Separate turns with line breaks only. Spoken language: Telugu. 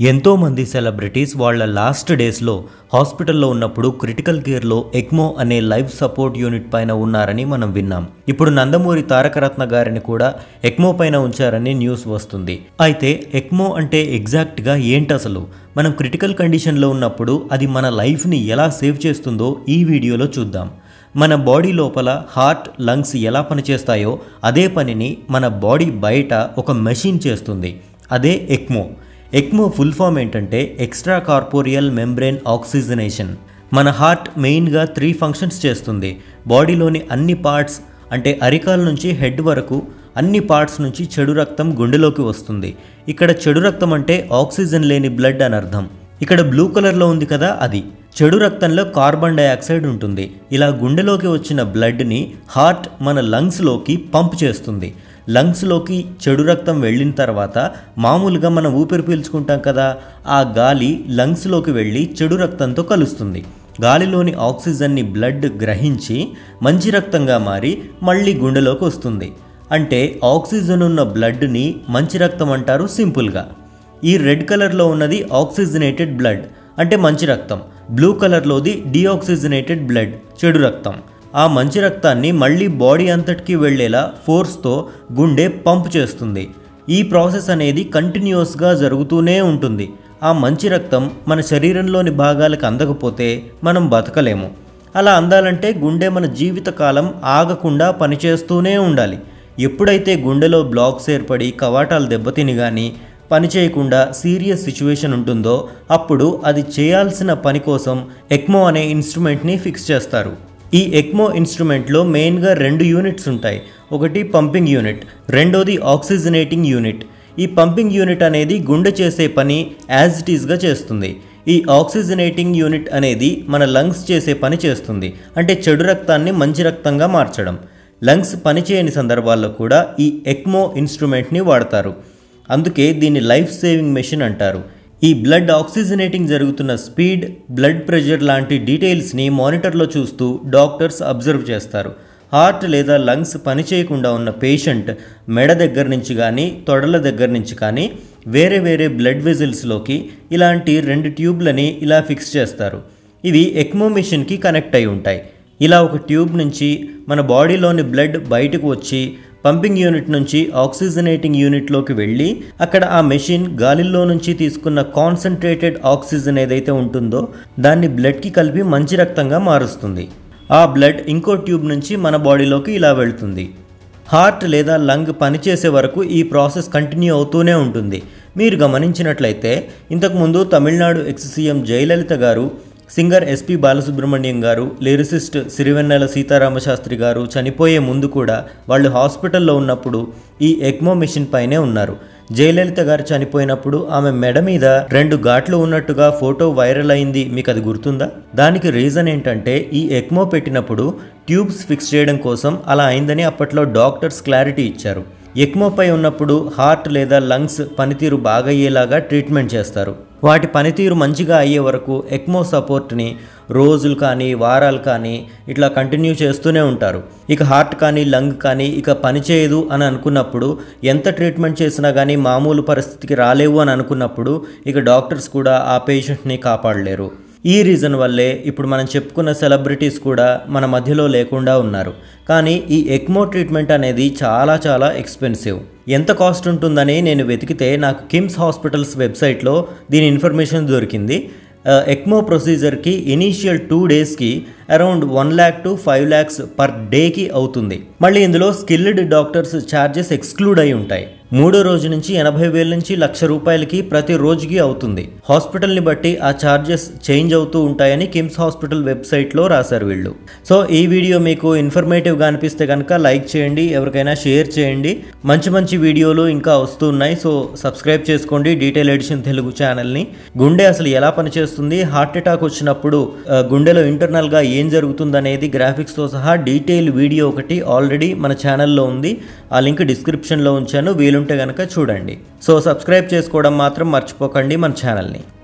ఎంతోమంది సెలబ్రిటీస్ వాళ్ళ లాస్ట్ డేస్లో హాస్పిటల్లో ఉన్నప్పుడు క్రిటికల్ కేర్లో ఎక్మో అనే లైఫ్ సపోర్ట్ యూనిట్ పైన ఉన్నారని మనం విన్నాం ఇప్పుడు నందమూరి తారకరత్న గారిని కూడా ఎక్మో పైన ఉంచారని న్యూస్ వస్తుంది అయితే ఎక్మో అంటే ఎగ్జాక్ట్గా ఏంటి అసలు మనం క్రిటికల్ కండిషన్లో ఉన్నప్పుడు అది మన లైఫ్ని ఎలా సేవ్ చేస్తుందో ఈ వీడియోలో చూద్దాం మన బాడీ లోపల హార్ట్ లంగ్స్ ఎలా పనిచేస్తాయో అదే పనిని మన బాడీ బయట ఒక మెషిన్ చేస్తుంది అదే ఎక్మో ఎక్మో ఫుల్ ఫామ్ ఏంటంటే ఎక్స్ట్రా కార్పోరియల్ మెంబ్రెయిన్ ఆక్సిజనేషన్ మన హార్ట్ మెయిన్గా త్రీ ఫంక్షన్స్ చేస్తుంది బాడీలోని అన్ని పార్ట్స్ అంటే అరికాల నుంచి హెడ్ వరకు అన్ని పార్ట్స్ నుంచి చెడు రక్తం గుండెలోకి వస్తుంది ఇక్కడ చెడు రక్తం అంటే ఆక్సిజన్ లేని బ్లడ్ అని అర్థం ఇక్కడ బ్లూ కలర్లో ఉంది కదా అది చెడు రక్తంలో కార్బన్ డైఆక్సైడ్ ఉంటుంది ఇలా గుండెలోకి వచ్చిన బ్లడ్ని హార్ట్ మన లంగ్స్లోకి పంప్ చేస్తుంది లంగ్స్లోకి చెడు రక్తం వెళ్ళిన తర్వాత మామూలుగా మనం ఊపిరి పీల్చుకుంటాం కదా ఆ గాలి లంగ్స్లోకి వెళ్ళి చెడు రక్తంతో కలుస్తుంది గాలిలోని ఆక్సిజన్ని బ్లడ్ గ్రహించి మంచి రక్తంగా మారి మళ్ళీ గుండెలోకి వస్తుంది అంటే ఆక్సిజన్ ఉన్న బ్లడ్ని మంచి రక్తం అంటారు సింపుల్గా ఈ రెడ్ కలర్లో ఉన్నది ఆక్సిజనేటెడ్ బ్లడ్ అంటే మంచి రక్తం బ్లూ కలర్లోది డిఆక్సిజనేటెడ్ బ్లడ్ చెడు రక్తం ఆ మంచి రక్తాన్ని మళ్ళీ బాడీ అంతటికి వెళ్ళేలా ఫోర్స్తో గుండె పంప్ చేస్తుంది ఈ ప్రాసెస్ అనేది కంటిన్యూస్గా జరుగుతూనే ఉంటుంది ఆ మంచి రక్తం మన శరీరంలోని భాగాలకు అందకపోతే మనం బతకలేము అలా అందాలంటే గుండె మన జీవితకాలం ఆగకుండా పనిచేస్తూనే ఉండాలి ఎప్పుడైతే గుండెలో బ్లాక్స్ ఏర్పడి కవాటాలు దెబ్బతిని కానీ పని చేయకుండా సీరియస్ సిచ్యువేషన్ ఉంటుందో అప్పుడు అది చేయాల్సిన పని కోసం ఎక్మో అనే ఇన్స్ట్రుమెంట్ని ఫిక్స్ చేస్తారు ఈ ఎక్మో ఇన్స్ట్రుమెంట్లో మెయిన్గా రెండు యూనిట్స్ ఉంటాయి ఒకటి పంపింగ్ యూనిట్ రెండోది ఆక్సిజనేటింగ్ యూనిట్ ఈ పంపింగ్ యూనిట్ అనేది గుండె చేసే పని యాజ్ ఇట్ ఈస్గా చేస్తుంది ఈ ఆక్సిజనేటింగ్ యూనిట్ అనేది మన లంగ్స్ చేసే పని చేస్తుంది అంటే చెడు రక్తాన్ని మంచి రక్తంగా మార్చడం లంగ్స్ పనిచేయని సందర్భాల్లో కూడా ఈ ఎక్మో ఇన్స్ట్రుమెంట్ని వాడతారు అందుకే దీన్ని లైఫ్ సేవింగ్ మెషిన్ అంటారు ఈ బ్లడ్ ఆక్సిజనేటింగ్ జరుగుతున్న స్పీడ్ బ్లడ్ ప్రెషర్ లాంటి డీటెయిల్స్ని మానిటర్లో చూస్తూ డాక్టర్స్ అబ్జర్వ్ చేస్తారు హార్ట్ లేదా లంగ్స్ పనిచేయకుండా ఉన్న పేషెంట్ మెడ దగ్గర నుంచి కానీ తొడల దగ్గర నుంచి కానీ వేరే వేరే బ్లడ్ వెజిల్స్లోకి ఇలాంటి రెండు ట్యూబ్లని ఇలా ఫిక్స్ చేస్తారు ఇవి ఎక్మో మిషన్కి కనెక్ట్ అయి ఉంటాయి ఇలా ఒక ట్యూబ్ నుంచి మన బాడీలోని బ్లడ్ బయటకు వచ్చి పంపింగ్ యూనిట్ నుంచి ఆక్సిజనేటింగ్ యూనిట్లోకి వెళ్ళి అక్కడ ఆ మెషిన్ గాలిలో నుంచి తీసుకున్న కాన్సన్ట్రేటెడ్ ఆక్సిజన్ ఏదైతే ఉంటుందో దాన్ని బ్లడ్కి కలిపి మంచి రక్తంగా మారుస్తుంది ఆ బ్లడ్ ఇంకో ట్యూబ్ నుంచి మన బాడీలోకి ఇలా వెళ్తుంది హార్ట్ లేదా లంగ్ పనిచేసే వరకు ఈ ప్రాసెస్ కంటిన్యూ అవుతూనే ఉంటుంది మీరు గమనించినట్లయితే ఇంతకుముందు తమిళనాడు ఎక్స్ సీఎం జయలలిత గారు సింగర్ ఎస్పి బాలసుబ్రహ్మణ్యం గారు లిరిసిస్ట్ సిరివెన్నెల సీతారామశాస్త్రి గారు చనిపోయే ముందు కూడా వాళ్ళు హాస్పిటల్లో ఉన్నప్పుడు ఈ ఎక్మో మిషన్ పైనే ఉన్నారు జయలలిత గారు చనిపోయినప్పుడు ఆమె మెడ మీద రెండు ఘాట్లు ఉన్నట్టుగా ఫోటో వైరల్ అయింది మీకు అది గుర్తుందా దానికి రీజన్ ఏంటంటే ఈ ఎక్మో పెట్టినప్పుడు ట్యూబ్స్ ఫిక్స్ చేయడం కోసం అలా అయిందని అప్పట్లో డాక్టర్స్ క్లారిటీ ఇచ్చారు ఎక్మోపై ఉన్నప్పుడు హార్ట్ లేదా లంగ్స్ పనితీరు బాగయ్యేలాగా ట్రీట్మెంట్ చేస్తారు వాటి పనితీరు మంచిగా అయ్యే వరకు ఎక్మో సపోర్ట్ని రోజులు కానీ వారాలు కానీ ఇట్లా కంటిన్యూ చేస్తూనే ఉంటారు ఇక హార్ట్ కానీ లంగ్ కానీ ఇక పనిచేయదు అని అనుకున్నప్పుడు ఎంత ట్రీట్మెంట్ చేసినా కానీ మామూలు పరిస్థితికి రాలేవు అని అనుకున్నప్పుడు ఇక డాక్టర్స్ కూడా ఆ పేషెంట్ని కాపాడలేరు ఈ రీజన్ వల్లే ఇప్పుడు మనం చెప్పుకున్న సెలబ్రిటీస్ కూడా మన మధ్యలో లేకుండా ఉన్నారు కానీ ఈ ఎక్మో ట్రీట్మెంట్ అనేది చాలా చాలా ఎక్స్పెన్సివ్ ఎంత కాస్ట్ ఉంటుందని నేను వెతికితే నాకు కిమ్స్ హాస్పిటల్స్ వెబ్సైట్లో దీని ఇన్ఫర్మేషన్ దొరికింది ఎక్మో ప్రొసీజర్కి ఇనీషియల్ టూ డేస్కి around one lakh to five lakhs per డేకి అవుతుంది మళ్ళీ ఇందులో స్కిల్డ్ డాక్టర్స్ ఛార్జెస్ ఎక్స్క్లూడ్ అయి ఉంటాయి మూడో రోజు నుంచి ఎనభై వేల నుంచి లక్ష రూపాయలకి ప్రతి రోజుకి అవుతుంది హాస్పిటల్ని బట్టి ఆ ఛార్జెస్ చేంజ్ అవుతూ ఉంటాయని కిమ్స్ హాస్పిటల్ వెబ్సైట్లో రాశారు వీళ్ళు సో ఈ వీడియో మీకు ఇన్ఫర్మేటివ్గా అనిపిస్తే కనుక లైక్ చేయండి ఎవరికైనా షేర్ చేయండి మంచి మంచి వీడియోలు ఇంకా వస్తూ ఉన్నాయి సో సబ్స్క్రైబ్ చేసుకోండి డీటెయిల్ ఎడిషన్ తెలుగు ఛానల్ని గుండె అసలు ఎలా పనిచేస్తుంది హార్ట్ అటాక్ వచ్చినప్పుడు ఆ, గుండెలో ఇంటర్నల్గా ఏం జరుగుతుందనేది గ్రాఫిక్స్తో సహా డీటెయిల్ వీడియో ఒకటి ఆల్రెడీ మన ఛానల్లో ఉంది ఆ లింక్ డిస్క్రిప్షన్లో ఉంచాను వీలుంటే కనుక చూడండి సో సబ్స్క్రైబ్ చేసుకోవడం మాత్రం మర్చిపోకండి మన ఛానల్ని